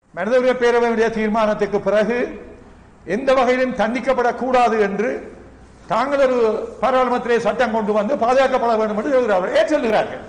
மனித உரிமை பேரவையுடைய தீர்மானத்துக்கு பிறகு எந்த வகையிலும் தண்டிக்கப்படக்கூடாது என்று தாங்கள் ஒரு பாராளுமன்றத்திலே சட்டம் கொண்டு வந்து பாதுகாக்கப்பட வேண்டும் என்று சொல்கிறார்கள் ஏன் சொல்கிறார்கள்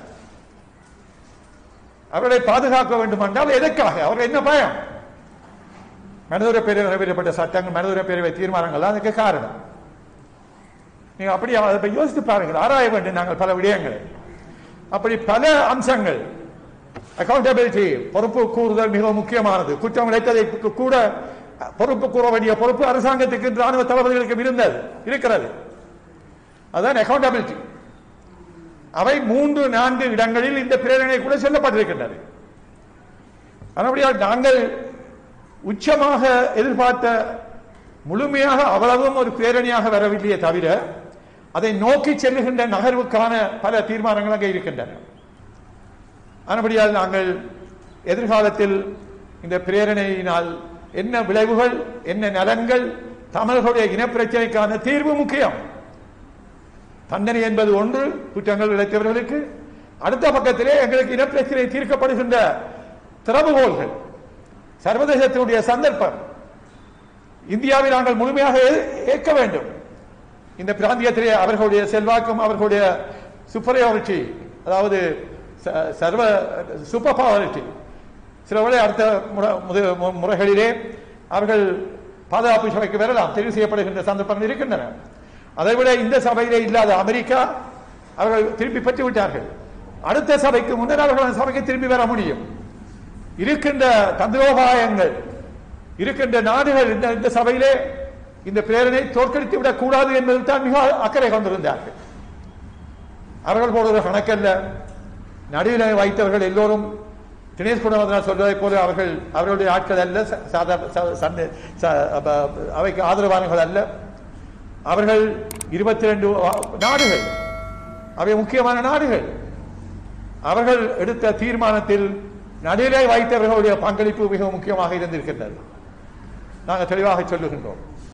அவர்களை பாதுகாக்க வேண்டும் என்றால் எதற்காக அவர் என்ன பயம் மனிதஉரிமை பேரவை நிறைவேற்றப்பட்ட சட்டங்கள் மனிதுரிமை பேரவை தீர்மானங்கள் தான் அதுக்கு காரணம் நீங்க அப்படி அதை யோசித்து பாருங்கள் ஆராய வேண்டும் நாங்கள் பல விடயங்களை அப்படி பல அம்சங்கள் அக்கௌண்டபிலிட்டி பொறுப்பு கூறுதல் மிக முக்கியமானது குற்றம் இழைத்ததை கூட பொறுப்பு கூற வேண்டிய பொறுப்பு அரசாங்கத்துக்கு ராணுவ தளபதிகளுக்கு இருந்தது இருக்கிறது அதான் அக்கௌண்டபிலிட்டி அவை மூன்று நான்கு இடங்களில் இந்த பிரேரணை கூட சொல்லப்பட்டிருக்கின்றது அப்படியால் நாங்கள் உச்சமாக எதிர்பார்த்த முழுமையாக அவ்வளவும் ஒரு பேரணியாக வரவில்லையே தவிர அதை நோக்கி செல்லுகின்ற நகர்வுக்கான பல தீர்மானங்கள் அங்கே இருக்கின்றன ஆனபடியால் நாங்கள் எதிர்காலத்தில் இந்த பிரேரணையினால் என்ன விளைவுகள் என்ன நலன்கள் தமிழர்களுடைய இனப்பிரச்சனைக்கான தீர்வு முக்கியம் தண்டனை என்பது ஒன்று குற்றங்கள் இழைத்தவர்களுக்கு அடுத்த பக்கத்திலே எங்களுக்கு இனப்பிரச்சனை தீர்க்கப்படுகின்ற திறவுகோள்கள் சர்வதேசத்தினுடைய சந்தர்ப்பம் இந்தியாவை நாங்கள் முழுமையாக ஏற்க வேண்டும் இந்த பிராந்தியத்திலே அவர்களுடைய செல்வாக்கும் அவர்களுடைய சுப்பரியாரிட்டி அதாவது சர்வ சூப்பர் பவரிட்டி சில வேளை அடுத்த முறைகளிலே அவர்கள் பாதுகாப்பு சபைக்கு வரலாம் தெரிவு செய்யப்படுகின்ற சந்தர்ப்பங்கள் இருக்கின்றன அதைவிட இந்த சபையிலே இல்லாத அமெரிக்கா அவர்கள் திரும்பி பெற்று விட்டார்கள் அடுத்த சபைக்கு முன்னர் அவர்கள் சபைக்கு திரும்பி வர முடியும் இருக்கின்ற தந்திரோபாயங்கள் இருக்கின்ற நாடுகள் இந்த இந்த சபையிலே இந்த பிரேரணை தோற்கடித்து விடக் கூடாது என்பதில் தான் மிக அக்கறை கொண்டிருந்தார்கள் அவர்கள் போல ஒரு கணக்கல்ல நடுவில் வைத்தவர்கள் எல்லோரும் தினேஷ் குணவர்தனா சொல்வதை போல அவர்கள் அவர்களுடைய ஆட்கள் அல்ல அவைக்கு ஆதரவானவர்கள் அல்ல அவர்கள் இருபத்தி ரெண்டு நாடுகள் அவை முக்கியமான நாடுகள் அவர்கள் எடுத்த தீர்மானத்தில் நடுநிலை வைத்தவர்களுடைய பங்களிப்பு மிக முக்கியமாக இருந்திருக்கின்றது நாங்கள் தெளிவாக சொல்லுகின்றோம்